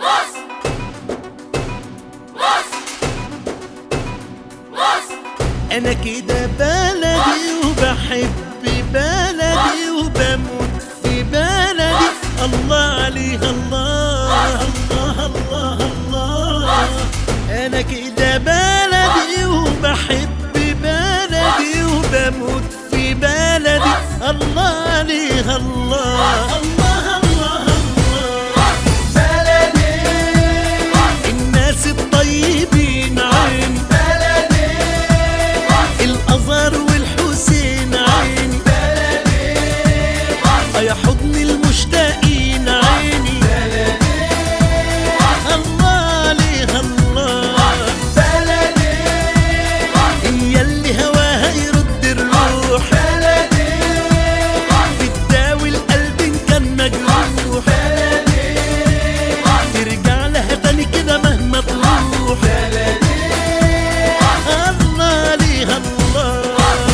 انا كده بلدي وبحب بلدي وبموت في بلدي الله عليها الله الله الله الله انا كده بلدي وبحب بلدي وبموت في بلدي الله عليها الله الله الله الله بلدي الناس الطيبين عيني بلدي الازهر والحسين عيني بلدي يا حضن المشتاقين عيني الله عليها الله بلدي هي اللي هواها يرد الروح بلدي بتداوي القلب ان كان مجروح ترجع لها تاني كده مهما تروح الله عليها الله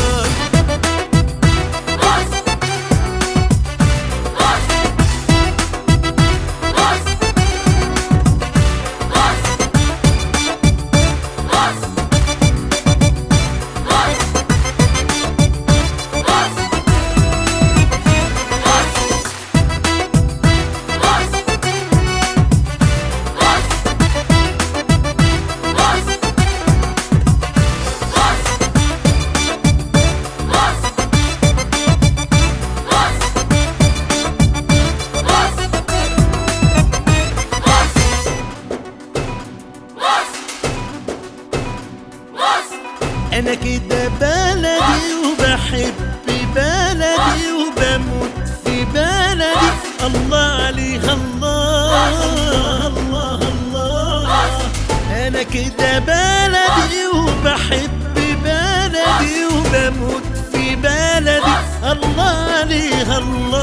انا كده بلدي وبحب بلدي وبموت في بلدي الله عليها الله الله الله انا كده بلدي وبحب بلدي وبموت في بلدي الله عليها الله